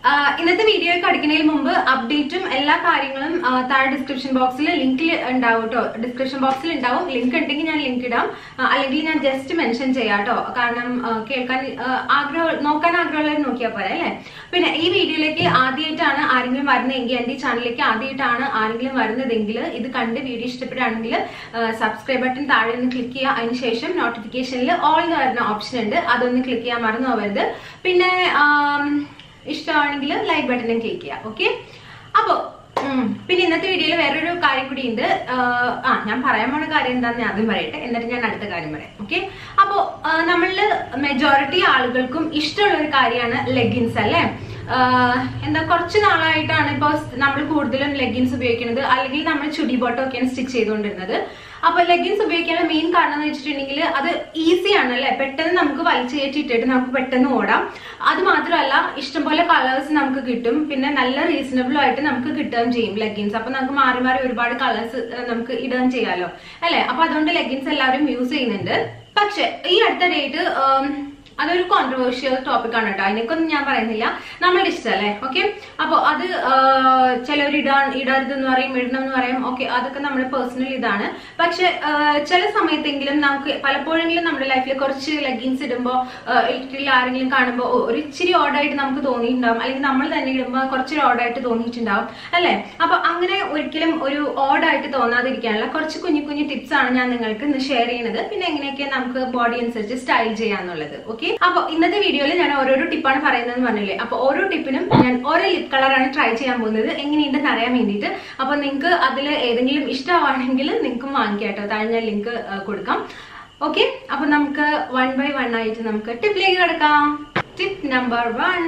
ആ, ഇന്നത്തെ വീഡിയോ കടിക്കുന്നതിന് മുമ്പ് അപ്ഡേറ്റും എല്ലാ കാര്യങ്ങളും ആ, താഴെ ഡിസ്ക്രിപ്ഷൻ ബോക്സിൽ ലിങ്കിൽ ഉണ്ടാവും കേട്ടോ ഡിസ്ക്രിപ്ഷൻ ബോക്സിൽ ഉണ്ടാവും ലിങ്ക് ഉണ്ടെങ്കിൽ ഞാൻ ലിങ്ക് ഇടാം ആ, അല്ലെങ്കിൽ ഞാൻ ജസ്റ്റ് മെൻഷൻ ചെയ്യാം കേട്ടോ കാരണം ആ, കേൾക്കാൻ ആ, ആഗ്രഹം നോക്കാൻ ആഗ്രഹമുള്ളവർ നോക്കിയാൽ പോരെ അല്ലേ പിന്നെ ഈ വീഡിയോയിലേക്ക് ആദ്യമായിട്ടാണ് ആരെങ്കിലും വരുന്നതെങ്കിൽ എന്റെ ഈ ചാനലിലേക്ക് ആദ്യമായിട്ടാണ് ആരെങ്കിലും വരുന്നതെങ്കിൽ ഇത് കണ്ട് വീഡിയോ ഇഷ്ടപ്പെടുകയാണെങ്കിൽ സബ്സ്ക്രൈബ് ബട്ടൺ താഴെ നിന്ന് ക്ലിക്ക് ചെയ്യുക അതിനുശേഷം നോട്ടിഫിക്കേഷനിൽ ഓൾ എന്ന് വരുന്ന ഓപ്ഷൻ ഉണ്ട് അതൊന്ന് ക്ലിക്ക് ചെയ്യാൻ മറന്നു പോകരുത് പിന്നെ ആം, ഇഷ്ടമാണെങ്കിൽ ലൈക്ക് ബട്ടണും ക്ലിക്ക് ചെയ്യാം ഓക്കെ അപ്പോ ഉം, പിന്നെ ഇന്നത്തെ വീഡിയോയിൽ വേറൊരു കാര്യം കൂടി ഉണ്ട് ആ ഞാൻ പറയാൻ പോണ കാര്യം എന്താണെന്ന് ഞാൻ ആദ്യം പറയട്ടെ എന്നിട്ട് ഞാൻ അടുത്ത കാര്യം പറയാം ഓക്കെ അപ്പോ നമ്മളില് മെജോറിറ്റി ആളുകൾക്കും ഇഷ്ടമുള്ള ഒരു കാര്യമാണ് ലെഗിൻസ് അല്ലേ ആഹ് എന്താ കുറച്ച് നാളായിട്ടാണ് ഇപ്പോൾ നമ്മൾ കൂടുതലും ലെഗിൻസ് ഉപയോഗിക്കുന്നത് അല്ലെങ്കിൽ നമ്മൾ ചുടി ബോട്ടം ഒക്കെയാണ് സ്റ്റിച്ച് ചെയ്തുകൊണ്ടിരുന്നത് അപ്പൊ ലെഗിൻസ് ഉപയോഗിക്കാനുള്ള മെയിൻ കാരണം എന്ന് വെച്ചിട്ടുണ്ടെങ്കിൽ അത് ഈസി ആണ് അല്ലെ പെട്ടെന്ന് നമുക്ക് വലിച്ചു കയറ്റി ഇട്ടിട്ട് നമുക്ക് പെട്ടെന്ന് ഓടാം അത് മാത്രമല്ല ഇഷ്ടംപോലെ കളേഴ്സ് നമുക്ക് കിട്ടും പിന്നെ നല്ല റീസണബിൾ ആയിട്ട് നമുക്ക് കിട്ടുകയും ചെയ്യും ലെഗിൻസ് അപ്പൊ നമുക്ക് മാറി മാറി ഒരുപാട് കളേഴ്സ് നമുക്ക് ഇടുകയും ചെയ്യാലോ അല്ലെ അപ്പൊ അതുകൊണ്ട് ലെഗിൻസ് എല്ലാവരും യൂസ് ചെയ്യുന്നുണ്ട് പക്ഷെ ഈ അടുത്ത ഡേറ്റ് അതൊരു കോൺട്രവേഴ്ഷ്യൽ ടോപ്പിക് ആണ് കേട്ടോ അതിനൊക്കൊന്നും ഞാൻ പറയുന്നില്ല നമ്മളുടെ ഇഷ്ടമല്ലേ ഓക്കെ അപ്പൊ അത് ചിലവർ ഇടാൻ ഇടരുതെന്ന് പറയും ഇടണം എന്ന് പറയും ഓക്കെ അതൊക്കെ നമ്മുടെ പേഴ്സണൽ ഇതാണ് പക്ഷെ ചില സമയത്തെങ്കിലും നമുക്ക് പലപ്പോഴെങ്കിലും നമ്മുടെ ലൈഫിൽ കുറച്ച് ലെഗിൻസ് ഇടുമ്പോൾ ഇട്ടിൽ ആരെങ്കിലും കാണുമ്പോൾ ഒരു ഇച്ചിരി ഓടായിട്ട് നമുക്ക് തോന്നിയിട്ടുണ്ടാവും അല്ലെങ്കിൽ നമ്മൾ തന്നെ ഇടുമ്പോൾ കുറച്ചൊരു ഓടായിട്ട് തോന്നിയിട്ടുണ്ടാവും അല്ലെ അപ്പൊ അങ്ങനെ ഒരിക്കലും ഒരു ഓടായിട്ട് തോന്നാതിരിക്കാനുള്ള കുറച്ച് കുഞ്ഞു കുഞ്ഞു ടിപ്സ് ആണ് ഞാൻ നിങ്ങൾക്ക് ഇന്ന് ഷെയർ ചെയ്യുന്നത് പിന്നെ എങ്ങനെയൊക്കെ നമുക്ക് ബോഡി അനുസരിച്ച് സ്റ്റൈൽ ചെയ്യാന്നുള്ളത് ഓക്കെ അപ്പൊ ഇന്നത്തെ വീഡിയോയിൽ ഞാൻ ഓരോരോ ടിപ്പാണ് പറയുന്നത് പറഞ്ഞില്ലേ അപ്പൊ ഓരോ ടിപ്പിനും ഞാൻ ഓരോ ലിപ് കളറാണ് ട്രൈ ചെയ്യാൻ പോകുന്നത് എങ്ങനെയുണ്ടെന്ന് അറിയാൻ വേണ്ടിയിട്ട് അപ്പൊ നിങ്ങൾക്ക് അതിൽ ഏതെങ്കിലും ഇഷ്ടമാണെങ്കിൽ നിങ്ങൾക്കും വാങ്ങിക്കാം കേട്ടോ താഴെ ഞാൻ ലിങ്ക് കൊടുക്കാം ഓക്കെ അപ്പൊ നമുക്ക് വൺ ബൈ വൺ ആയിട്ട് നമുക്ക് ടിപ്പിലേക്ക് കിടക്കാം ടിപ്പ് നമ്പർ വൺ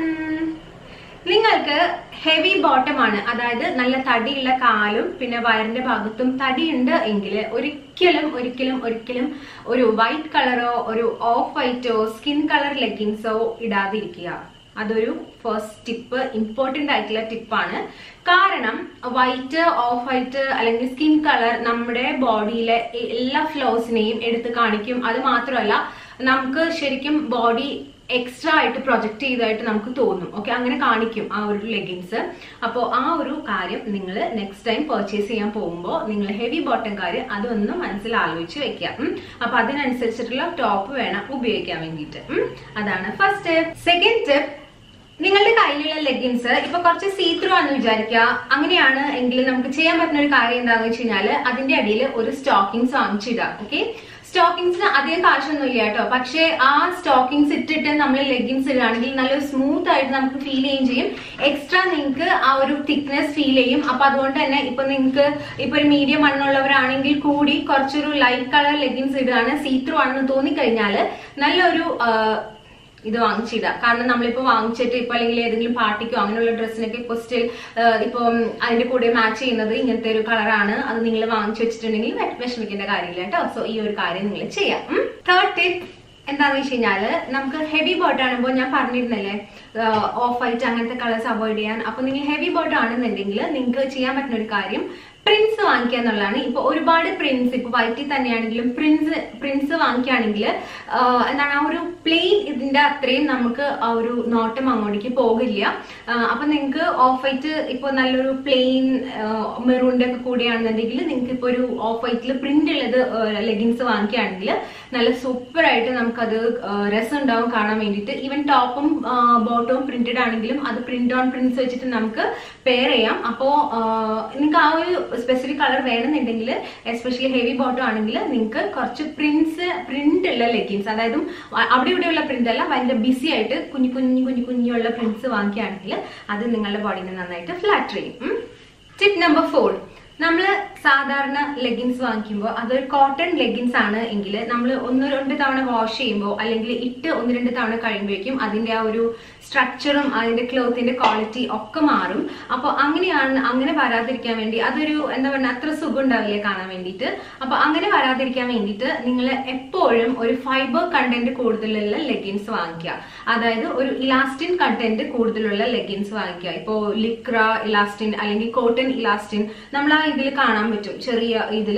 നിങ്ങൾക്ക് ഹെവി ബോട്ടം ആണ് അതായത് നല്ല തടിയുള്ള കാലും പിന്നെ വയറിന്റെ ഭാഗത്തും തടിയുണ്ട് എങ്കിൽ ഒരിക്കലും ഒരിക്കലും ഒരിക്കലും ഒരു വൈറ്റ് കളറോ ഒരു ഓഫ് വൈറ്റോ സ്കിൻ കളർ ലെഗിൻസോ ഇടാതിരിക്കുക അതൊരു ഫസ്റ്റ് ടിപ്പ് ഇമ്പോർട്ടന്റ് ആയിട്ടുള്ള ടിപ്പാണ് കാരണം വൈറ്റ് ഓഫ് വൈറ്റ് അല്ലെങ്കിൽ സ്കിൻ കളർ നമ്മുടെ ബോഡിയിലെ എല്ലാ ഫ്ലോസിനെയും എടുത്ത് കാണിക്കും അത് മാത്രമല്ല നമുക്ക് ശരിക്കും ബോഡി എക്സ്ട്രാ ആയിട്ട് പ്രൊജക്ട് ചെയ്തതായിട്ട് നമുക്ക് തോന്നും ഓക്കെ അങ്ങനെ കാണിക്കും ആ ഒരു ലെഗിൻസ് അപ്പോൾ ആ ഒരു കാര്യം നിങ്ങൾ നെക്സ്റ്റ് ടൈം പർച്ചേസ് ചെയ്യാൻ പോകുമ്പോൾ നിങ്ങൾ ഹെവി ബോട്ടംകാർ അതൊന്ന് മനസ്സിൽ ആലോചിച്ച് വെക്കുക ഉം. അപ്പൊ അതിനനുസരിച്ചിട്ടുള്ള ടോപ്പ് വേണം ഉപയോഗിക്കാൻ വേണ്ടിയിട്ട് ഉം. അതാണ് ഫസ്റ്റ് സെക്കൻഡ് ടിപ്പ് നിങ്ങളുടെ കയ്യിലുള്ള ലെഗിൻസ് ഇപ്പൊ കുറച്ച് സീത്രൂ ആണെന്ന് വിചാരിക്കുക അങ്ങനെയാണ് എങ്കിൽ നമുക്ക് ചെയ്യാൻ പറ്റുന്ന ഒരു കാര്യം എന്താണെന്ന് വെച്ച് കഴിഞ്ഞാല് അതിന്റെ അടിയിൽ ഒരു സ്റ്റോക്കിങ്സ് വാങ്ങിച്ചിടുക ഓക്കെ സ്റ്റോക്കിങ്സിന് അധികം കാശൊന്നും ഇല്ല കേട്ടോ പക്ഷേ ആ സ്റ്റോക്കിങ്സ് ഇട്ടിട്ട് നമ്മൾ ലെഗിൻസ് ഇടുകയാണെങ്കിൽ നല്ലൊരു സ്മൂത്ത് ആയിട്ട് നമുക്ക് ഫീൽ ചെയ്യുകയും ചെയ്യും എക്സ്ട്രാ നിങ്ങൾക്ക് ആ ഒരു തിക്നെസ് ഫീൽ ചെയ്യും അപ്പൊ അതുകൊണ്ട് തന്നെ ഇപ്പൊ നിങ്ങൾക്ക് ഇപ്പൊ ഒരു മീഡിയം മണ്ണുള്ളവരാണെങ്കിൽ കൂടി കുറച്ചൊരു ലൈറ്റ് കളർ ലെഗിൻസ് ഇടുകയാണ് സീത്രൂ ആണെന്ന് തോന്നിക്കഴിഞ്ഞാല് നല്ലൊരു ആ, ഇത് വാങ്ങിച്ചിടുക കാരണം നമ്മളിപ്പോ വാങ്ങിച്ചിട്ട് ഇപ്പൊ അല്ലെങ്കിൽ ഏതെങ്കിലും പാർട്ടിക്കോ അങ്ങനെയുള്ള ഡ്രസ്സിനൊക്കെ ഇപ്പൊ സ്റ്റിൽ ഇപ്പൊ അതിന്റെ കൂടെ മാച്ച് ചെയ്യുന്നത് ഇങ്ങനത്തെ ഒരു കളറാണ് അത് നിങ്ങൾ വാങ്ങിച്ചു വെച്ചിട്ടുണ്ടെങ്കിൽ വെ- വിഷമിക്കേണ്ട കാര്യമില്ല കേട്ടോ സോ ഈ ഒരു കാര്യം നിങ്ങൾ ചെയ്യാം തേർഡ് ടിപ്പ് എന്താന്ന് വെച്ച് കഴിഞ്ഞാല് നമുക്ക് ഹെവി ബോട്ട് ആണുമ്പോൾ ഞാൻ പറഞ്ഞിരുന്നല്ലേ ഓഫ് വൈറ്റ് അങ്ങനത്തെ കളേഴ്സ് അവോയ്ഡ് ചെയ്യാൻ അപ്പൊ നിങ്ങൾ ഹെവി ബോട്ട് ആണെന്നുണ്ടെങ്കിൽ നിങ്ങൾക്ക് ചെയ്യാൻ പറ്റുന്ന ഒരു കാര്യം പ്രിന്റ്സ് വാങ്ങിക്കുക എന്നുള്ളതാണ് ഇപ്പൊ ഒരുപാട് പ്രിന്റ്സ് ഇപ്പൊ വൈറ്റിൽ തന്നെയാണെങ്കിലും പ്രിന്റ്സ് പ്രിന്റ്സ് വാങ്ങിക്കുകയാണെങ്കിൽ എന്താണ് ആ ഒരു പ്ലെയിൻ ഇതിന്റെ അത്രയും നമുക്ക് ആ ഒരു നോട്ടം അങ്ങോട്ടേക്ക് പോകില്ല ആ, അപ്പൊ നിങ്ങൾക്ക് ഓഫ് വൈറ്റ് ഇപ്പൊ നല്ലൊരു പ്ലെയിൻ മെറൂണിന്റെ ഒക്കെ കൂടിയാണെന്നുണ്ടെങ്കിൽ നിങ്ങൾക്ക് ഇപ്പൊ ഒരു ഓഫ് വൈറ്റിൽ പ്രിന്റ് ഉള്ളത് ലെഗിൻസ് വാങ്ങിക്കുകയാണെങ്കിൽ നല്ല സൂപ്പർ ആയിട്ട് നമുക്കത് ആ, രസം ഉണ്ടാവും കാണാൻ വേണ്ടിയിട്ട് ഈവൻ ടോപ്പും ബോട്ടവും പ്രിന്റഡ് ആണെങ്കിലും അത് പ്രിന്റ് ഓൺ പ്രിന്റ്സ് വെച്ചിട്ട് നമുക്ക് പെയർ ചെയ്യാം അപ്പോ നിങ്ങൾക്ക് ആ ഒരു സ്പെസിഫിക് കളർ വേണമെന്നുണ്ടെങ്കിൽ എസ്പെഷ്യലി ഹെവി ബോട്ടം ആണെങ്കിൽ നിങ്ങൾക്ക് കുറച്ച് പ്രിന്റ്സ് പ്രിന്റ് ഉള്ള ലെഗിൻസ് അതായത് അവിടെ ഇവിടെയുള്ള പ്രിന്റ് അല്ല ഭയങ്കര ബിസി ആയിട്ട് കുഞ്ഞു കുഞ്ഞു കുഞ്ഞു കുഞ്ഞുള്ള പ്രിന്റ്സ് വാങ്ങിക്കുകയാണെങ്കിൽ അത് നിങ്ങളുടെ ബോഡിനെ നന്നായിട്ട് ഫ്ലാറ്റർ ചെയ്യും ടിപ്പ് നമ്പർ ഫോർ നമ്മൾ സാധാരണ ലെഗിൻസ് വാങ്ങിക്കുമ്പോൾ അതൊരു കോട്ടൺ ലെഗിൻസ് ആണ് എങ്കിൽ നമ്മൾ ഒന്ന് രണ്ട് തവണ വാഷ് ചെയ്യുമ്പോൾ അല്ലെങ്കിൽ ഇട്ട് ഒന്ന് രണ്ട് തവണ കഴിയുമ്പോഴേക്കും അതിന്റെ ആ ഒരു സ്ട്രക്ചറും അതിന്റെ ക്ലോത്തിന്റെ ക്വാളിറ്റി ഒക്കെ മാറും അപ്പോൾ അങ്ങനെയാണ് അങ്ങനെ വരാതിരിക്കാൻ വേണ്ടി അതൊരു എന്താ പറയുക അത്ര സുഖം ഉണ്ടാവില്ല കാണാൻ വേണ്ടിയിട്ട് അപ്പൊ അങ്ങനെ വരാതിരിക്കാൻ വേണ്ടിയിട്ട് നിങ്ങൾ എപ്പോഴും ഒരു ഫൈബർ കണ്ടന്റ് കൂടുതലുള്ള ലെഗിൻസ് വാങ്ങിക്കുക അതായത് ഒരു ഇലാസ്റ്റിൻ കണ്ടന്റ് കൂടുതലുള്ള ലെഗിൻസ് വാങ്ങിക്കുക ഇപ്പോ ലിക്ര ഇലാസ്റ്റിൻ അല്ലെങ്കിൽ കോട്ടൺ ഇലാസ്റ്റിൻ നമ്മൾ ആ ഇതിൽ കാണാൻ പറ്റും ചെറിയ ഇതില്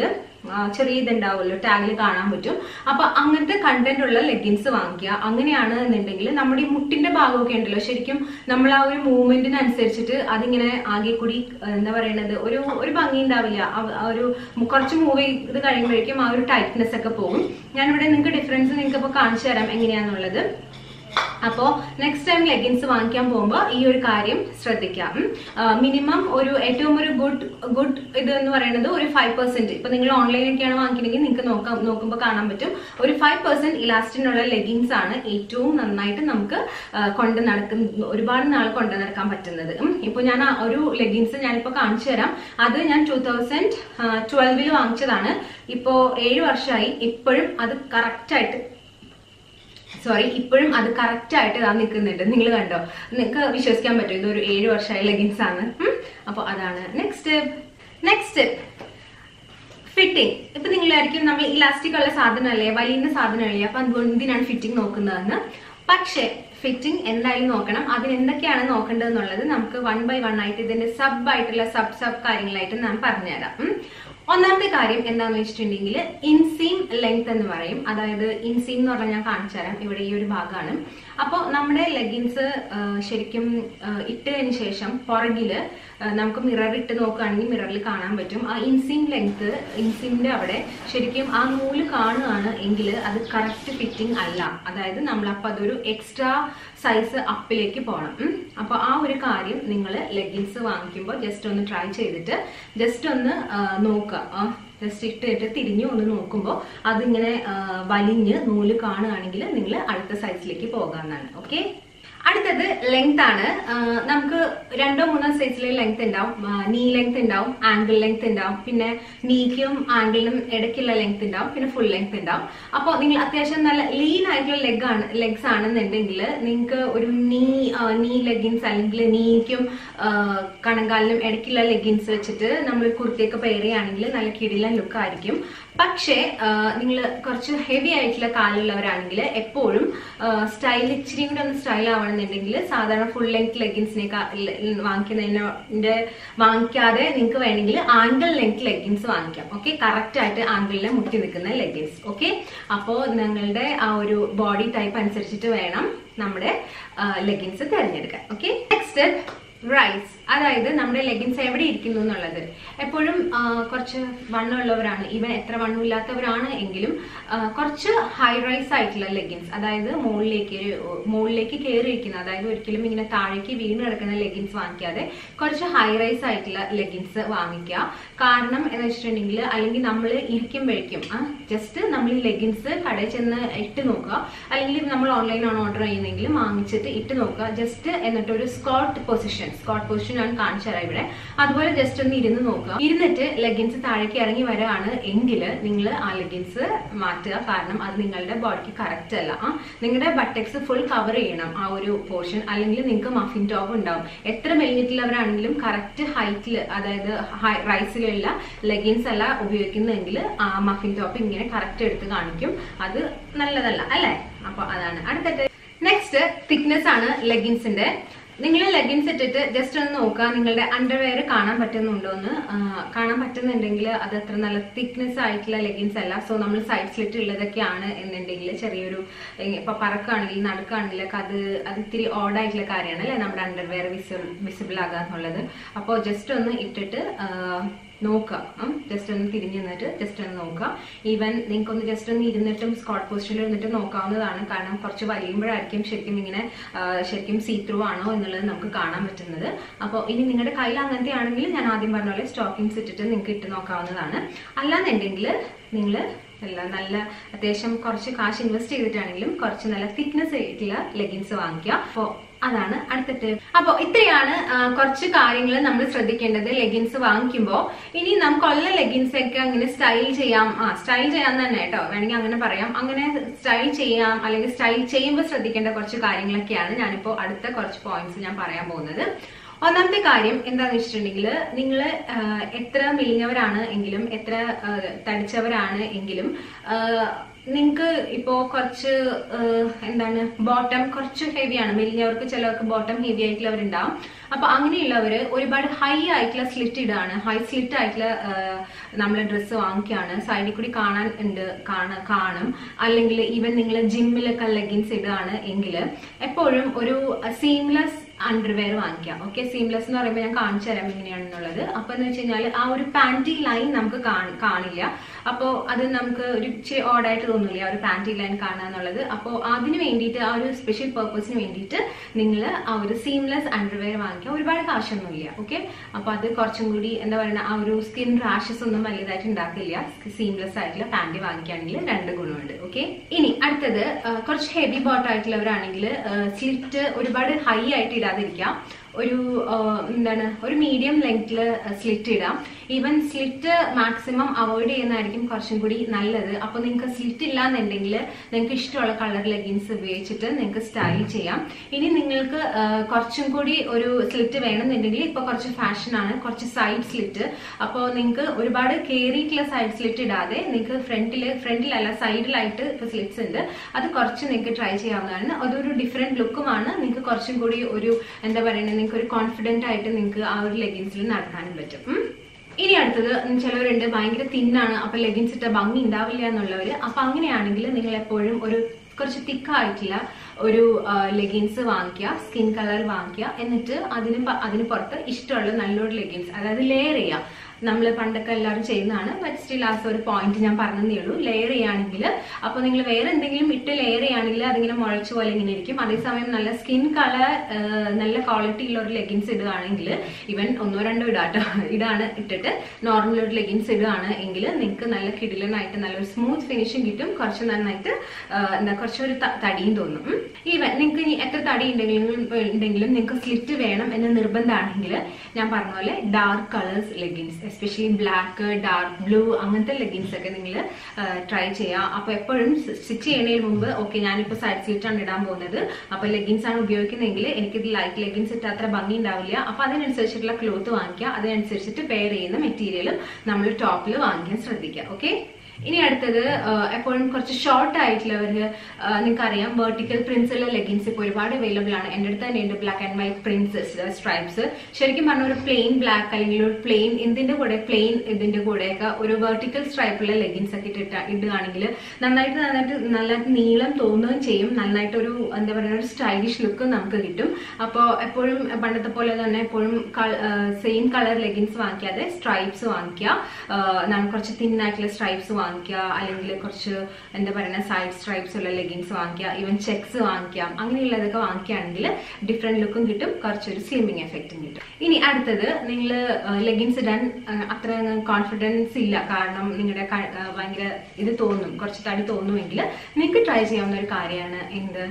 ആ, ചെറിയ ഇതുണ്ടാവുമല്ലോ ടാഗിൽ കാണാൻ പറ്റും അപ്പൊ അങ്ങനത്തെ കണ്ടന്റ് ഉള്ള ലെഗിൻസ് വാങ്ങിക്കുക അങ്ങനെയാണ് എന്നുണ്ടെങ്കിൽ നമ്മുടെ ഈ മുട്ടിന്റെ ഭാഗമൊക്കെ ഉണ്ടല്ലോ ശരിക്കും നമ്മൾ ആ ഒരു മൂവ്മെന്റിനനുസരിച്ചിട്ട് അതിങ്ങനെ ആകെ കൂടി ആ, എന്താ പറയണത് ഒരു ഒരു ഭംഗി ഉണ്ടാവില്ല ആ- ആ ഒരു മു- കുറച്ച് മൂവ് ചെയ്ത് കഴിയുമ്പോഴേക്കും ആ ഒരു ടൈറ്റ്നെസ് ഒക്കെ പോകും ഞാനിവിടെ നിങ്ങൾക്ക് ഡിഫറൻസ് നിങ്ങൾക്ക് ഇപ്പോൾ കാണിച്ചു തരാം എങ്ങനെയാന്നുള്ളത് അപ്പോൾ നെക്സ്റ്റ് ടൈം ലെഗിൻസ് വാങ്ങിക്കാൻ പോകുമ്പോൾ ഈ ഒരു കാര്യം ശ്രദ്ധിക്കാം മിനിമം ഒരു ഏറ്റവും ഒരു ഗുഡ് ഗുഡ് ഇത് എന്ന് പറയുന്നത് ഒരു ഫൈവ് പെർസെന്റ് ഇപ്പൊ നിങ്ങൾ ഓൺലൈനൊക്കെയാണ് വാങ്ങിക്കണമെങ്കിൽ നിങ്ങൾക്ക് നോക്കാം നോക്കുമ്പോൾ കാണാൻ പറ്റും ഒരു ഫൈവ് പെർസെന്റ് ഇലാസ്റ്റിനുള്ള ലെഗിൻസ് ആണ് ഏറ്റവും നന്നായിട്ട് നമുക്ക് ആ, കൊണ്ട് നടക്കുന്ന ഒരുപാട് നാൾ കൊണ്ട് നടക്കാൻ പറ്റുന്നത് ഉം. ഇപ്പൊ ഞാൻ ആ ഒരു ലെഗിൻസ് ഞാനിപ്പോ കാണിച്ചു തരാം അത് ഞാൻ ടൂ തൗസൻഡ് ട്വൽവിൽ വാങ്ങിച്ചതാണ് ഇപ്പോ ഏഴ് വർഷമായി ഇപ്പോഴും അത് കറക്റ്റ് ആയിട്ട് സോറി ഇപ്പോഴും അത് കറക്റ്റ് ആയിട്ട് ഇതാ നിൽക്കുന്നുണ്ട് നിങ്ങൾ കണ്ടോ നിങ്ങൾക്ക് വിശ്വസിക്കാൻ പറ്റും ഇതൊരു ഏഴ് വർഷമായ ലെഗിൻസ് ആണ് അപ്പോൾ അതാണ് നെക്സ്റ്റ് നെക്സ്റ്റ് ഫിറ്റിംഗ് ഇപ്പൊ നിങ്ങളായിരിക്കും നമ്മൾ ഇലാസ്റ്റിക് ഉള്ള സാധനമല്ലേ വലിയ സാധനമല്ലേ അപ്പൊ അതുകൊണ്ട് എന്തിനാണ് ഫിറ്റിംഗ് നോക്കുന്നതെന്ന് പക്ഷേ ഫിറ്റിംഗ് എന്തായാലും നോക്കണം അതിന് എന്തൊക്കെയാണ് നോക്കേണ്ടത് എന്നുള്ളത് നമുക്ക് വൺ ബൈ വൺ ആയിട്ട് ഇതിന്റെ സബ് ആയിട്ടുള്ള സബ് സബ് കാര്യങ്ങളായിട്ട് ഞാൻ പറഞ്ഞുതരാം ഉം. ഒന്നാമത്തെ കാര്യം എന്താണെന്ന് വെച്ചിട്ടുണ്ടെങ്കിൽ ഇൻസീം ലെങ്ത് എന്ന് പറയും അതായത് ഇൻസീം എന്ന് പറഞ്ഞാൽ ഞാൻ കാണിച്ചു തരാം ഇവിടെ ഈ ഒരു ഭാഗമാണ് അപ്പോൾ നമ്മുടെ ലെഗിൻസ് ശരിക്കും ആ, ഇട്ടതിന് ശേഷം പുറകില് ആ, നമുക്ക് മിറർ ഇട്ട് നോക്കുകയാണെങ്കിൽ മിററിൽ കാണാൻ പറ്റും ആ ഇൻസീം ലെങ്ത് ഇൻസീമിന്റെ അവിടെ ശരിക്കും ആ നൂല് കാണുകയാണ് എങ്കിൽ അത് കറക്റ്റ് ഫിറ്റിംഗ് അല്ല അതായത് നമ്മൾ അപ്പൊ അതൊരു എക്സ്ട്രാ സൈസ് അപ്പിലേക്ക് പോകണം ഉം. അപ്പൊ ആ ഒരു കാര്യം നിങ്ങൾ ലെഗിൻസ് വാങ്ങിക്കുമ്പോൾ ജസ്റ്റ് ഒന്ന് ട്രൈ ചെയ്തിട്ട് ജസ്റ്റ് ഒന്ന് ആ, നോക്കുക ജസ്റ്റ് ഇട്ടിട്ട് തിരിഞ്ഞു ഒന്ന് നോക്കുമ്പോൾ അതിങ്ങനെ ആ, വലിഞ്ഞ് നൂല് കാണുകയാണെങ്കിൽ നിങ്ങൾ അടുത്ത സൈസിലേക്ക് പോകാമെന്നാണ് ഓക്കെ അടുത്തത് ലെങ്ത് ആണ് ആ, നമുക്ക് രണ്ടോ മൂന്നോ സൈസിലെ ലെങ്ത് ഉണ്ടാവും നീ ലെങ്ത് ഉണ്ടാവും ആംഗിൾ ലെങ്ത് ഉണ്ടാവും പിന്നെ നീക്കും ആംഗിളിനും ഇടയ്ക്കുള്ള ലെങ്ത് ഉണ്ടാവും പിന്നെ ഫുൾ ലെങ്ത് ഉണ്ടാവും അപ്പോൾ നിങ്ങൾ അത്യാവശ്യം നല്ല ലീൻ ആയിട്ടുള്ള ലെഗ് ആണ് ലെഗ്സ് ആണെന്നുണ്ടെങ്കിൽ നിങ്ങൾക്ക് ഒരു നീ നീ ലെഗിൻസ് അല്ലെങ്കിൽ നീക്കും കണങ്കാലിനും ഇടയ്ക്കുള്ള ലെഗിൻസ് വെച്ചിട്ട് നമ്മൾ കുർത്തിയൊക്കെ പെയർ ചെയ്യുകയാണെങ്കിൽ നല്ല കിടിലൻ ലുക്ക് ആയിരിക്കും പക്ഷേ നിങ്ങൾ കുറച്ച് ഹെവി ആയിട്ടുള്ള കാലുള്ളവരാണെങ്കിൽ എപ്പോഴും സ്റ്റൈൽ ഇച്ചിരി കൂടെ ഒന്ന് സ്റ്റൈൽ ആവണമെന്നുണ്ടെങ്കിൽ സാധാരണ ഫുൾ ലെങ്ത് ലെഗിൻസിനെ വാങ്ങിക്കുന്നതിന്റെ വാങ്ങിക്കാതെ നിങ്ങൾക്ക് വേണമെങ്കിൽ ആംഗിൾ ലെങ്ത് ലെഗിൻസ് വാങ്ങിക്കാം ഓക്കെ കറക്റ്റ് ആയിട്ട് ആംഗിളിനെ മുട്ടി നിൽക്കുന്ന ലെഗിൻസ് ഓക്കെ അപ്പോൾ നിങ്ങളുടെ ആ ഒരു ബോഡി ടൈപ്പ് അനുസരിച്ചിട്ട് വേണം നമ്മുടെ ലെഗിൻസ് തിരഞ്ഞെടുക്കാൻ ഓക്കെ നെക്സ്റ്റ് റൈസ് അതായത് നമ്മുടെ ലെഗിൻസ് എവിടെ ഇരിക്കുന്നു എന്നുള്ളത് എപ്പോഴും ആ, കുറച്ച് വണ്ണമുള്ളവരാണ് ഈവൻ എത്ര വണ്ണമില്ലാത്തവരാണ് എങ്കിലും ആ, കുറച്ച് ഹൈ റൈസ് ആയിട്ടുള്ള ലെഗിൻസ് അതായത് മുകളിലേക്ക് ഒരു മുകളിലേക്ക് കയറിയിരിക്കുന്ന അതായത് ഒരിക്കലും ഇങ്ങനെ താഴേക്ക് വീണ് കിടക്കുന്ന ലെഗിൻസ് വാങ്ങിക്കാതെ കുറച്ച് ഹൈ റൈസ് ആയിട്ടുള്ള ലെഗിൻസ് വാങ്ങിക്കുക കാരണം എന്ന് വെച്ചിട്ടുണ്ടെങ്കിൽ അല്ലെങ്കിൽ നമ്മൾ ഇരിക്കുമ്പോഴേക്കും ജസ്റ്റ് നമ്മൾ ഈ ലെഗിൻസ് കടയിൽ ചെന്ന് ഇട്ട് നോക്കുക അല്ലെങ്കിൽ നമ്മൾ ഓൺലൈനാണ് ഓർഡർ ചെയ്യുന്നതെങ്കിൽ വാങ്ങിച്ചിട്ട് ഇട്ട് നോക്കുക ജസ്റ്റ് എന്നിട്ട് ഒരു സ്കോട്ട് പൊസിഷൻ സ്കോട്ട് പൊസിഷൻ ഞാൻ കാണിച്ചു തരാം ഇവിടെ അതുപോലെ ജസ്റ്റ് ഒന്ന് ഇരുന്ന് നോക്കുക ഇരുന്നിട്ട് ലെഗിൻസ് താഴേക്ക് ഇറങ്ങി വരാണ് എങ്കിൽ നിങ്ങൾ ആ ലെഗിൻസ് മാറ്റുക കാരണം അത് നിങ്ങളുടെ ബോഡിക്ക് കറക്റ്റ് അല്ല ആ നിങ്ങളുടെ ബട്ടക്സ് ഫുൾ കവർ ചെയ്യണം ആ ഒരു പോർഷൻ അല്ലെങ്കിൽ നിങ്ങൾക്ക് മഫിൻ ടോപ്പ് ഉണ്ടാവും എത്ര മെലിഞ്ഞിട്ടുള്ളവരാണെങ്കിലും കറക്റ്റ് ഹൈറ്റിൽ അതായത് റൈസിലുള്ള ലെഗിൻസ് അല്ല ഉപയോഗിക്കുന്നതെങ്കിൽ ആ മഫിൻ ടോപ്പ് ഇങ്ങനെ കറക്റ്റ് എടുത്ത് കാണിക്കും അത് നല്ലതല്ല അല്ലേ അപ്പൊ അതാണ് അടുത്തിട്ട് നെക്സ്റ്റ് തിക്നെസ് ആണ് ലെഗിൻസിന്റെ നിങ്ങൾ ലെഗിൻസ് ഇട്ടിട്ട് ജസ്റ്റ് ഒന്ന് നോക്കുക നിങ്ങളുടെ അണ്ടർവെയർ കാണാൻ പറ്റുന്നുണ്ടോ എന്ന് ആ, കാണാൻ പറ്റുന്നുണ്ടെങ്കിൽ അത് അത്ര നല്ല തിക്നെസ് ആയിട്ടുള്ള ലെഗിൻസ് അല്ല സോ നമ്മൾ സൈഡ് സ്ലിറ്റ് ഉള്ളതൊക്കെയാണ് എന്നുണ്ടെങ്കിൽ ചെറിയൊരു ഏ, ഇപ്പൊ പറക്കുകയാണെങ്കിൽ നടക്കുകയാണെങ്കിൽ ഒക്കെ അത് അത് ഇത്തിരി ഓഡായിട്ടുള്ള കാര്യമാണ് അല്ലെ നമ്മുടെ അണ്ടർവെയർ വിസിബിൾ വിസിബിൾ ആകുക എന്നുള്ളത് അപ്പോൾ ജസ്റ്റ് ഒന്ന് ഇട്ടിട്ട് ആ, നോക്കുക ജസ്റ്റ് ഒന്ന് തിരിഞ്ഞു നിന്നിട്ട് ജസ്റ്റ് ഒന്ന് നോക്കുക ഈവൻ നിങ്ങൾക്ക് ഒന്ന് ജസ്റ്റ് ഒന്ന് ഇരുന്നിട്ടും സ്കോട്ട് പൊസിഷനിൽ ഇരുന്നിട്ട് നോക്കാവുന്നതാണ് കാരണം കുറച്ച് വലിയുമ്പോഴായിരിക്കും ശരിക്കും ഇങ്ങനെ ആ, ശരിക്കും സീ ത്രൂ ആണോ എന്നുള്ളത് നമുക്ക് കാണാൻ പറ്റുന്നത് അപ്പോൾ ഇനി നിങ്ങളുടെ കയ്യിൽ അങ്ങനത്തെ ആണെങ്കിൽ ഞാൻ ആദ്യം പറഞ്ഞ പോലെ സ്റ്റോക്കിങ്സ് ഇട്ടിട്ട് നിങ്ങൾക്ക് ഇട്ട് നോക്കാവുന്നതാണ് അല്ലാന്നുണ്ടെങ്കിൽ നിങ്ങൾ എല്ലാം നല്ല അത്യാവശ്യം കുറച്ച് കാശ് ഇൻവെസ്റ്റ് ചെയ്തിട്ടാണെങ്കിലും കുറച്ച് നല്ല തിക്നെസ് ആയിട്ടുള്ള ലെഗിൻസ് വാങ്ങിക്കുക അപ്പോൾ അതാണ് അടുത്ത ടിപ്പ് അപ്പോൾ ഇത്രയാണ് ആ, കുറച്ച് കാര്യങ്ങൾ നമ്മൾ ശ്രദ്ധിക്കേണ്ടത് ലെഗിൻസ് വാങ്ങിക്കുമ്പോൾ ഇനി നമുക്കുള്ള ലെഗിൻസ് ഒക്കെ അങ്ങനെ സ്റ്റൈൽ ചെയ്യാം ആ സ്റ്റൈൽ ചെയ്യാൻ തന്നെ കേട്ടോ വേണമെങ്കിൽ അങ്ങനെ പറയാം അങ്ങനെ സ്റ്റൈൽ ചെയ്യാം അല്ലെങ്കിൽ സ്റ്റൈൽ ചെയ്യുമ്പോൾ ശ്രദ്ധിക്കേണ്ട കുറച്ച് കാര്യങ്ങളൊക്കെയാണ് ഞാനിപ്പോൾ അടുത്ത കുറച്ച് പോയിന്റ്സ് ഞാൻ പറയാൻ പോകുന്നത് ഒന്നാമത്തെ കാര്യം എന്താണെന്ന് വെച്ചിട്ടുണ്ടെങ്കിൽ നിങ്ങൾ എത്ര മെലിഞ്ഞവരാണ് എങ്കിലും എത്ര ആ, തടിച്ചവരാണ് എങ്കിലും ആ, നിങ്ങൾക്ക് ഇപ്പോ കുറച്ച് ഏഹ്, എന്താണ് ബോട്ടം കുറച്ച് ഹെവിയാണ് മെലിഞ്ഞവർക്ക് ചിലവർക്ക് ബോട്ടം ഹെവി ആയിട്ടുള്ളവരുണ്ടാവും അപ്പൊ അങ്ങനെയുള്ളവര് ഒരുപാട് ഹൈ ആയിട്ടുള്ള സ്ലിറ്റ് ഇടാണ് ഹൈ സ്ലിറ്റ് ആയിട്ടുള്ള നമ്മളെ ഡ്രസ്സ് വാങ്ങിക്കുകയാണ് സൈഡിൽ കൂടി കാണാൻ ഉണ്ട് കാണ കാണും അല്ലെങ്കിൽ ഈവൻ നിങ്ങൾ ജിമ്മിലൊക്കെ ലെഗിൻസ് ഇടുകയാണ് എങ്കിൽ എപ്പോഴും ഒരു സീംലെസ് അണ്ടർവെയർ വാങ്ങിക്കാം ഓക്കെ സീംലെസ് എന്ന് പറയുമ്പോൾ ഞാൻ കാണിച്ചു തരാം എങ്ങനെയാണെന്നുള്ളത് അപ്പൊ എന്ന് വെച്ച് കഴിഞ്ഞാൽ ആ ഒരു പാൻറ്റി ലൈൻ നമുക്ക് കാണ- കാണില്ല അപ്പോൾ അത് നമുക്ക് ഒരു ഇച്ചിരി ഓടായിട്ട് തോന്നില്ല ആ ഒരു പാൻറ്റി ലൈൻ കാണുക എന്നുള്ളത് അപ്പോൾ അതിന് വേണ്ടിയിട്ട് ആ ഒരു സ്പെഷ്യൽ പർപ്പസിന് വേണ്ടിയിട്ട് നിങ്ങൾ ആ ഒരു സീംലെസ് അണ്ടർവെയർ വാങ്ങിക്കുക ഒരുപാട് കാശൊന്നുമില്ല ഓക്കെ അപ്പോൾ അത് കുറച്ചും കൂടി എന്താ പറയുക ആ ഒരു സ്കിൻ റാഷസ് ഒന്നും വലുതായിട്ട് ഉണ്ടാക്കില്ല സീംലെസ് ആയിട്ടുള്ള പാൻറ് വാങ്ങിക്കുകയാണെങ്കിൽ രണ്ട് ഗുണമുണ്ട് ഓക്കെ ഇനി അടുത്തത് ആ, കുറച്ച് ഹെവി ബോട്ട് ആയിട്ടുള്ളവരാണെങ്കിൽ സ്ലിറ്റ് ഒരുപാട് ഹൈ ആയിട്ട് ഇടാതിരിക്കാം ഒരു ആ, എന്താണ് ഒരു മീഡിയം ലെങ്ത്തിൽ സ്ലിറ്റ് ഇടാം ഈവൻ സ്ലിറ്റ് മാക്സിമം അവോയ്ഡ് ചെയ്യുന്നതായിരിക്കും കുറച്ചും കൂടി നല്ലത് അപ്പോൾ നിങ്ങൾക്ക് സ്ലിറ്റ് ഇല്ലാന്നുണ്ടെങ്കിൽ നിങ്ങൾക്ക് ഇഷ്ടമുള്ള കളർ ലെഗിൻസ് ഉപയോഗിച്ചിട്ട് നിങ്ങൾക്ക് സ്റ്റൈൽ ചെയ്യാം ഇനി നിങ്ങൾക്ക് ആ, കുറച്ചും കൂടി ഒരു സ്ലിറ്റ് വേണമെന്നുണ്ടെങ്കിൽ ഇപ്പോൾ കുറച്ച് ഫാഷനാണ് കുറച്ച് സൈഡ് സ്ലിറ്റ് അപ്പോൾ നിങ്ങൾക്ക് ഒരുപാട് കയറിയിട്ടുള്ള സൈഡ് സ്ലിറ്റ് ഇടാതെ നിങ്ങൾക്ക് ഫ്രണ്ടിൽ ഫ്രണ്ടിലല്ല സൈഡിലായിട്ട് ഇപ്പോൾ സ്ലിറ്റ്സ് ഉണ്ട് അത് കുറച്ച് നിങ്ങൾക്ക് ട്രൈ ചെയ്യാവുന്നതാണ് അതൊരു ഡിഫറെന്റ് ലുക്കുമാണ് നിങ്ങൾക്ക് കുറച്ചും കൂടി ഒരു എന്താ പറയുന്നത് നിങ്ങൾക്ക് ഒരു കോൺഫിഡന്റ് ആയിട്ട് നിങ്ങൾക്ക് ആ ഒരു ലെഗിൻസിൽ നടക്കാനും പറ്റും ഉം. ഇനി അടുത്തത് ഉം ചിലവരുണ്ട് ഭയങ്കര തിന്നാണ് അപ്പൊ ലെഗിൻസ് ഇട്ട ഭംഗി ഉണ്ടാവില്ല എന്നുള്ളവര് അപ്പൊ അങ്ങനെയാണെങ്കിൽ നിങ്ങൾ എപ്പോഴും ഒരു കുറച്ച് തിക്കായിട്ടുള്ള ഒരു ലെഗിൻസ് വാങ്ങിക്കുക സ്കിൻ കളർ വാങ്ങിക്കുക എന്നിട്ട് അതിന് പ- അതിന് പുറത്ത് ഇഷ്ടമുള്ള നല്ലൊരു ലെഗിൻസ് അതായത് ലെയർ ചെയ്യുക നമ്മൾ പണ്ടൊക്കെ എല്ലാവരും ചെയ്യുന്നതാണ് ബട്ട് സ്റ്റിൽ ആസ് ഒരു പോയിന്റ് ഞാൻ പറഞ്ഞതേ ഉള്ളൂ ലെയർ ചെയ്യുകയാണെങ്കിൽ അപ്പോൾ നിങ്ങൾ വേറെ എന്തെങ്കിലും ഇട്ട് ലെയർ ചെയ്യുകയാണെങ്കിൽ അതിങ്ങനെ മുഴച്ചു പോലെ ഇങ്ങനെ ഇരിക്കും അതേസമയം നല്ല സ്കിൻ കളർ നല്ല ക്വാളിറ്റി ഉള്ള ഒരു ലെഗിൻസ് ഇടുകയാണെങ്കിൽ ഇവൻ ഒന്നോ രണ്ടോ ഇടാട്ടോ ഇതാണ് ഇട്ടിട്ട് നോർമൽ ഒരു ലെഗിൻസ് ഇടുകയാണ് എങ്കിൽ നിങ്ങൾക്ക് നല്ല കിടിലനായിട്ട് നല്ലൊരു സ്മൂത്ത് ഫിനിഷിങ് കിട്ടും കുറച്ച് നന്നായിട്ട് ആ, എന്താ കുറച്ചൊരു ത- തടിയും തോന്നും ഈവൻ നിങ്ങൾക്ക് ഇനി എത്ര തടി ഉണ്ടെങ്കിലും ഉണ്ടെങ്കിലും നിങ്ങൾക്ക് സ്ലിറ്റ് വേണം എന്ന് നിർബന്ധമാണെങ്കിൽ ഞാൻ പറഞ്ഞ പോലെ dark colours leggings especially black dark blue അങ്ങനത്തെ ലെഗിൻസ് ഒക്കെ നിങ്ങൾ ട്രൈ ചെയ്യാം അപ്പൊ എപ്പോഴും സ്റ്റിച്ച് ചെയ്യുന്നതിന് മുമ്പ് ഓക്കെ ഞാനിപ്പോൾ സൈഡ് സ്ലിറ്റ് ആണ് ഇടാൻ പോകുന്നത് അപ്പൊ ലെഗിൻസ് ആണ് ഉപയോഗിക്കുന്നതെങ്കിൽ എനിക്കിത് ലൈറ്റ് ലെഗിൻസ് ഇട്ട് അത്ര ഭംഗി ഉണ്ടാവില്ല അപ്പൊ അതിനനുസരിച്ചിട്ടുള്ള ക്ലോത്ത് വാങ്ങിക്കുക അതിനനുസരിച്ചിട്ട് പെയർ ചെയ്യുന്ന മെറ്റീരിയലും നമ്മൾ ടോപ്പിൽ വാങ്ങിക്കാൻ ശ്രദ്ധിക്കുക ഓക്കെ ഇനി അടുത്തത് ആ, എപ്പോഴും കുറച്ച് ഷോർട്ട് ആയിട്ടുള്ളവര് നിങ്ങൾക്ക് അറിയാം വെർട്ടിക്കൽ പ്രിന്റ്സുള്ള ലെഗിൻസ് ഇപ്പോൾ ഒരുപാട് അവൈലബിൾ ആണ് എൻ്റെ അടുത്ത് തന്നെ ഉണ്ട് black and white prints stripes ശരിക്കും പറഞ്ഞ ഒരു പ്ലെയിൻ ബ്ലാക്ക് അല്ലെങ്കിൽ ഒരു പ്ലെയിൻ ഇതിന്റെ കൂടെ പ്ലെയിൻ ഇതിന്റെ കൂടെയൊക്കെ ഒരു വെർട്ടിക്കൽ സ്ട്രൈപ്പുള്ള ലെഗിൻസ് ഒക്കെ ഇട്ടിട്ട് ഇടുകയാണെങ്കിൽ നന്നായിട്ട് നന്നായിട്ട് നന്നായിട്ട് നീളം തോന്നുകയും ചെയ്യും നന്നായിട്ട് ഒരു എന്താ പറയുക ഒരു സ്റ്റൈലിഷ് ലുക്ക് നമുക്ക് കിട്ടും അപ്പോൾ എപ്പോഴും പണ്ടത്തെ പോലെ തന്നെ എപ്പോഴും സെയിം കളർ ലെഗിൻസ് വാങ്ങിക്കാതെ സ്ട്രൈപ്സ് വാങ്ങിക്കുക ആ, നമ്മൾ കുറച്ച് തിന്നായിട്ടുള്ള സ്ട്രൈപ്സ് വാങ്ങിക്കുക അല്ലെങ്കിൽ കുറച്ച് എന്താ പറയുക സൈഡ് സ്ട്രൈപ്സ് ഉള്ള ലെഗിൻസ് വാങ്ങിക്കുക ഈവൻ ചെക്സ് വാങ്ങിക്കാം അങ്ങനെയുള്ളതൊക്കെ വാങ്ങിക്കുകയാണെങ്കിൽ ഡിഫറെന്റ് ലുക്കും കിട്ടും കുറച്ചൊരു സ്ലിമ്മിങ് എഫക്റ്റും കിട്ടും ഇനി അടുത്തത് നിങ്ങൾ ലെഗിൻസ് ഇടാൻ ആ, അത്ര കോൺഫിഡൻസ് ഇല്ല കാരണം നിങ്ങളുടെ ക- ആ, ഭയങ്കര ഇത് തോന്നും കുറച്ച് തടി തോന്നുമെങ്കിൽ നിങ്ങൾക്ക് ട്രൈ ചെയ്യാവുന്ന ഒരു കാര്യമാണ് എന്ത്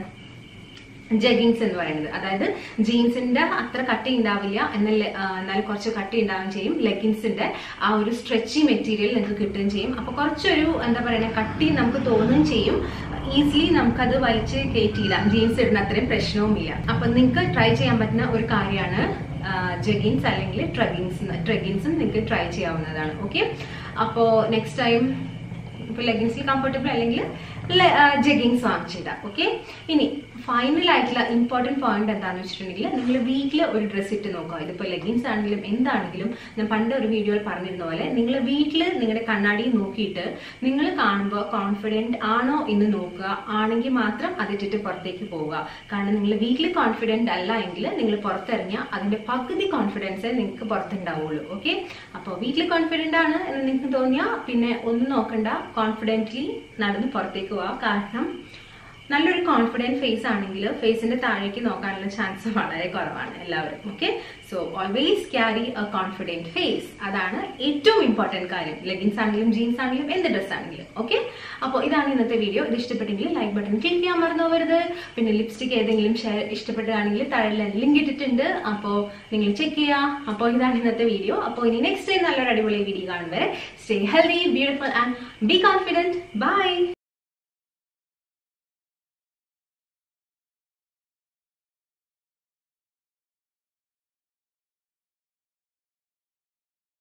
ജഗിങ്സ് എന്ന് പറയുന്നത് അതായത് ജീൻസിന്റെ അത്ര കട്ടി ഉണ്ടാവില്ല എന്നാൽ ആ, എന്നാൽ കുറച്ച് കട്ടി ഉണ്ടാവുകയും ചെയ്യും ലെഗിൻസിന്റെ ആ ഒരു സ്ട്രെച്ചി മെറ്റീരിയൽ നിങ്ങൾക്ക് കിട്ടുകയും ചെയ്യും അപ്പൊ കുറച്ചൊരു എന്താ പറയുക കട്ടി നമുക്ക് തോന്നുകയും ചെയ്യും ഈസിലി നമുക്കത് വലിച്ച് കയറ്റിയില്ല ജീൻസ് ഇടുന്ന അത്രയും പ്രശ്നവുമില്ല അപ്പൊ നിങ്ങൾക്ക് ട്രൈ ചെയ്യാൻ പറ്റുന്ന ഒരു കാര്യമാണ് ജഗിൻസ് അല്ലെങ്കിൽ ട്രഗിൻസ് ട്രഗിൻസും നിങ്ങൾക്ക് ട്രൈ ചെയ്യാവുന്നതാണ് ഓക്കെ അപ്പോൾ നെക്സ്റ്റ് ടൈം ഇപ്പൊ ലെഗിൻസിൽ കംഫർട്ടബിൾ അല്ലെങ്കിൽ ജഗിങ്സ് വാങ്ങിച്ചിടാം ഓക്കെ ഇനി ഫൈനൽ ആയിട്ടുള്ള ഇമ്പോർട്ടന്റ് പോയിന്റ് എന്താണെന്ന് വെച്ചിട്ടുണ്ടെങ്കിൽ നിങ്ങൾ വീട്ടിൽ ഒരു ഡ്രസ്സ് ഇട്ട് നോക്കുക ഇതിപ്പോൾ ലെഗിൻസ് ആണെങ്കിലും എന്താണെങ്കിലും ഞാൻ പണ്ട് ഒരു വീഡിയോയിൽ പറഞ്ഞിരുന്ന പോലെ നിങ്ങൾ വീട്ടിൽ നിങ്ങളുടെ കണ്ണാടി നോക്കിയിട്ട് നിങ്ങൾ കാണുമ്പോൾ കോൺഫിഡൻറ്റ് ആണോ എന്ന് നോക്കുക ആണെങ്കിൽ മാത്രം അതിട്ടിട്ട് പുറത്തേക്ക് പോവുക കാരണം നിങ്ങൾ വീട്ടിൽ കോൺഫിഡൻറ്റ് അല്ല എങ്കിൽ നിങ്ങൾ പുറത്തിറങ്ങിയാൽ അതിന്റെ പകുതി കോൺഫിഡൻസ് നിങ്ങൾക്ക് പുറത്തുണ്ടാവുള്ളൂ ഓക്കെ അപ്പോൾ വീട്ടിൽ കോൺഫിഡൻ്റ് ആണ് എന്ന് നിങ്ങൾക്ക് തോന്നിയാൽ പിന്നെ ഒന്നും നോക്കണ്ട കോൺഫിഡൻ്റ്ലി നടന്ന് പുറത്തേക്ക് പോവാം കാരണം നല്ലൊരു കോൺഫിഡൻറ്റ് ഫേസ് ആണെങ്കിൽ ഫേസിന്റെ താഴേക്ക് നോക്കാനുള്ള ചാൻസ് വളരെ കുറവാണ് എല്ലാവരും okay so always carry a confident face അതാണ് ഏറ്റവും ഇമ്പോർട്ടൻറ്റ് കാര്യം ലെഗിൻസ് ആണെങ്കിലും ജീൻസ് ആണെങ്കിലും എന്ത് ഡ്രസ് ആണെങ്കിലും ഓക്കെ അപ്പോൾ ഇതാണ് ഇന്നത്തെ വീഡിയോ ഇത് ഇഷ്ടപ്പെട്ടെങ്കിൽ ലൈക്ക് ബട്ടൺ ക്ലിക്ക് ചെയ്യാൻ മറന്നു പോകരുത് പിന്നെ ലിപ്സ്റ്റിക് ഏതെങ്കിലും ഷെയർ ഇഷ്ടപ്പെടുകയാണെങ്കിൽ താഴെ ലിങ്ക് ഇട്ടിട്ടുണ്ട് അപ്പോൾ നിങ്ങൾ ചെക്ക് ചെയ്യുക അപ്പോൾ ഇതാണ് ഇന്നത്തെ വീഡിയോ അപ്പോൾ ഇനി നെക്സ്റ്റ് ടൈം നല്ലൊരു അടിപൊളി വീഡിയോ കാണും വരെ stay healthy beautiful and be confident by